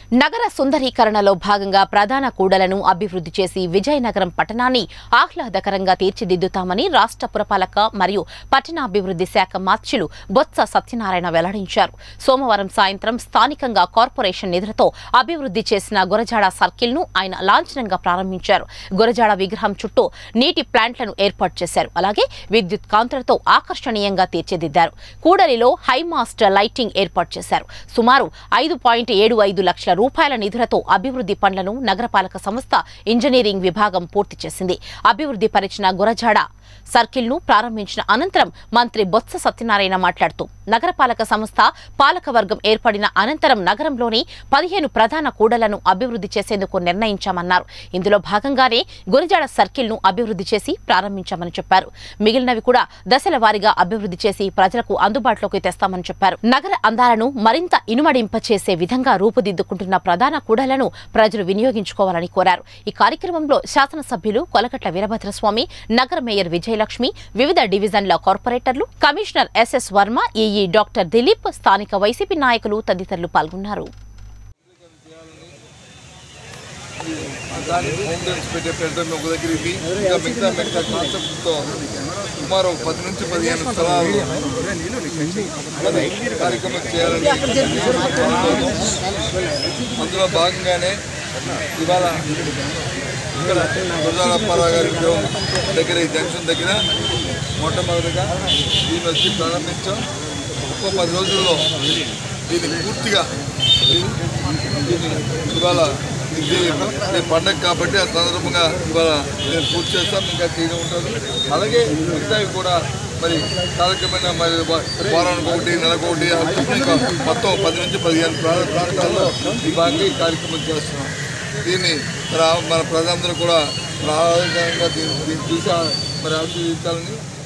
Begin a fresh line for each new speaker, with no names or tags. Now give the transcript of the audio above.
నగర సుందరీకరణలో భాగంగా ప్రధాన కూడలను అభివృద్ధి చేసి విజయనగరం పట్టణాన్ని ఆహ్లాదకరంగా తీర్చిదిద్దుతామని రాష్ట్ర పురపాలక మరియు పట్టణాభివృద్ధి శాఖ మార్చులు బొత్స సత్యనారాయణ వెల్లడించారు సోమవారం సాయంత్రం స్థానికంగా కార్పొరేషన్ నిధులతో అభివృద్ధి చేసిన గురజాడ సర్కిల్ ను ఆయన లాంఛనంగా ప్రారంభించారు గురజాడ విగ్రహం చుట్టూ నీటి ప్లాంట్లను ఏర్పాటు చేశారు అలాగే విద్యుత్ కాంతులతో ఆకర్షణీయంగా తీర్చిదిద్దారు కూడలిలో హైమాస్ట్ లైటింగ్ ఏర్పాటు చేశారు సుమారు ఐదు పాయింట్ ఏడు ఐదు లక్షల రూపాయల నిధులతో అభివృద్ధి పనులను నగరపాలక సంస్థ ఇంజనీరింగ్ విభాగం పూర్తి చేసింది అభివృద్ధి పరిచిన గురజాడ సర్కిల్ ను ప్రారంభించిన అనంతరం మంత్రి బొత్స సత్యనారాయణ మాట్లాడుతూ నగరపాలక సంస్థ పాలకవర్గం ఏర్పడిన అనంతరం నగరంలోని పదిహేను ప్రధాన కూడలను అభివృద్ధి చేసేందుకు నిర్ణయించామన్నారు ఇందులో భాగంగానే గురజాడ సర్కిల్ ను అభివృద్ధి చేసి ప్రారంభించామని చెప్పారు మిగిలినవి కూడా దశల వారీగా అభివృద్ధి చేసి ప్రజలకు అందుబాటులోకి తెస్తామని చెప్పారు నగర అందాలను మరింత ఇనుమడింప చేసే విధంగా రూపుదిద్దుకుంటున్న ప్రధాన కూడలను ప్రజలు వినియోగించుకోవాలని కోరారు ఈ కార్యక్రమంలో శాసనసభ్యులు కొలకట్ల వీరభద్రస్వామి నగర మేయర్ విజయలక్ష్మి వివిధ డివిజన్ల కార్పొరేటర్లు commissioner S S Varma EE doctor Dilip స్థానిక వైసీపీ నాయకులు తదితరులు పాల్గొన్నారు
దాని హోమ్ గైడ్స్ పెట్టే పెట్టడం ఒక దగ్గర ఇది ఇంకా మిగతా మిగతా కాన్సెప్ట్తో సుమారు ఒక పది నుంచి పదిహేను స్థలాలు మరి కార్యక్రమం చేయాలని అనుకుంటున్నాం. అందులో భాగంగానే ఇవాళ ఇక్కడ గురజాలప్పారావు గారి విగ్రహం దగ్గర ఈ జంక్షన్ దగ్గర మొట్టమొదటిగా దీన్ని వచ్చి ప్రారంభించాం ఒక్కో పది రోజుల్లో దీన్ని పూర్తిగా దీన్ని ఇవాళ ఇది ఇది పండగ కాబట్టి ఆ సందర్భంగా ఇవాళ నేను పూర్తి చేస్తాం ఇంకా చేయడం ఉంటుంది అలాగే మిగతావి కూడా మరి కాలక్రమేణా మరి వా- వారానికి ఒకటి నెలకు ఒకటి అట్లా ఇంకా మొత్తం పది నుంచి పదిహేను ప్రా- ప్రాంతాల్లో ఈ భాగంగా ఈ కార్యక్రమం చేస్తున్నాం దీన్ని మరి ఆ- మన ప్రజలందరూ కూడా మరి ఆరోగ్యంగా దీన్ని దీన్ని చూసి ఆ- మరి ఆశీర్వదించాలని